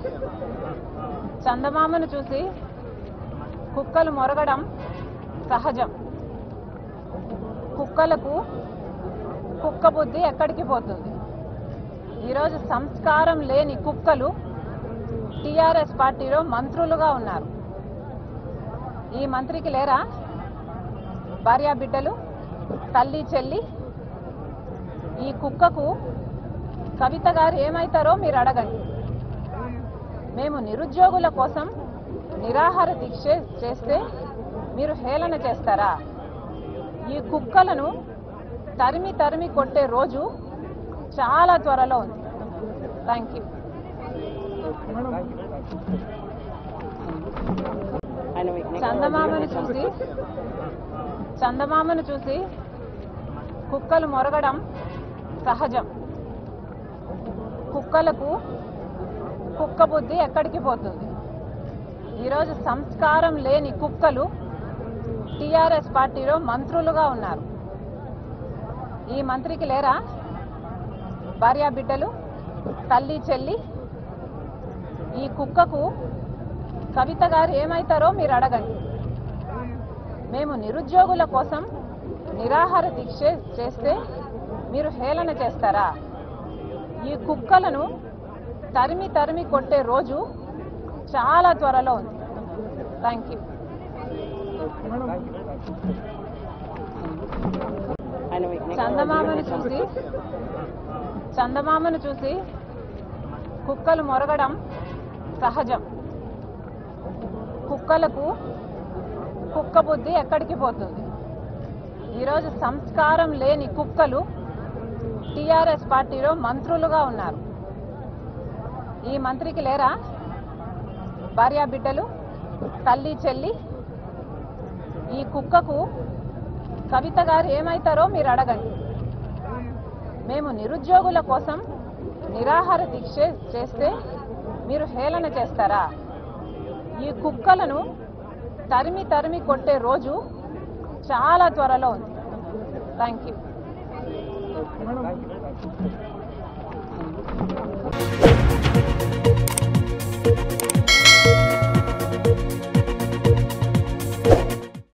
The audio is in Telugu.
చందమామను చూసి కుక్కలు మొరగడం సహజం కుక్కలకు కుక్క బుద్ధి ఎక్కడికి పోతుంది ఈరోజు సంస్కారం లేని కుక్కలు టీఆర్ఎస్ పార్టీలో మంత్రులుగా ఉన్నారు ఈ మంత్రికి లేరా భార్యా బిడ్డలు తల్లి చెల్లి ఈ కుక్కకు కవిత గారు ఏమైతారో మీరు అడగండి మేము నిరుద్యోగుల కోసం నిరాహార దీక్ష చేస్తే మీరు హేళన చేస్తారా ఈ కుక్కలను తరిమి తరిమి కొట్టే రోజు చాలా త్వరలో ఉంది థ్యాంక్ యూ చందమామను చూసి చందమామను చూసి కుక్కలు మొరగడం సహజం కుక్కలకు కుక్క బుద్ధి ఎక్కడికి పోతుంది ఈరోజు సంస్కారం లేని కుక్కలు టీఆర్ఎస్ పార్టీలో మంత్రులుగా ఉన్నారు ఈ మంత్రికి లేరా భార్యా బిడ్డలు తల్లి చెల్లి ఈ కుక్కకు కవిత గారు ఏమైతారో మీరు అడగండి మేము నిరుద్యోగుల కోసం నిరాహార దీక్ష చేస్తే మీరు హేళన చేస్తారా ఈ కుక్కలను తరిమి తరిమి కొట్టే రోజు చాలా త్వరలో ఉంది థ్యాంక్ యూ చందమామను చూసి చందమామను చూసి కుక్కలు మొరగడం సహజం కుక్కలకు కుక్క బుద్ధి ఎక్కడికి పోతుంది ఈరోజు సంస్కారం లేని కుక్కలు టీఆర్ఎస్ పార్టీలో మంత్రులుగా ఉన్నారు ఈ మంత్రికి లేరా భార్యా బిడ్డలు తల్లి చెల్లి ఈ కుక్కకు కవిత గారు ఏమైతారో మీరు అడగండి మేము నిరుద్యోగుల కోసం నిరాహార దీక్ష చేస్తే మీరు హేళన చేస్తారా ఈ కుక్కలను తరిమి తరిమి కొట్టే రోజు చాలా త్వరలో ఉంది థ్యాంక్ యూ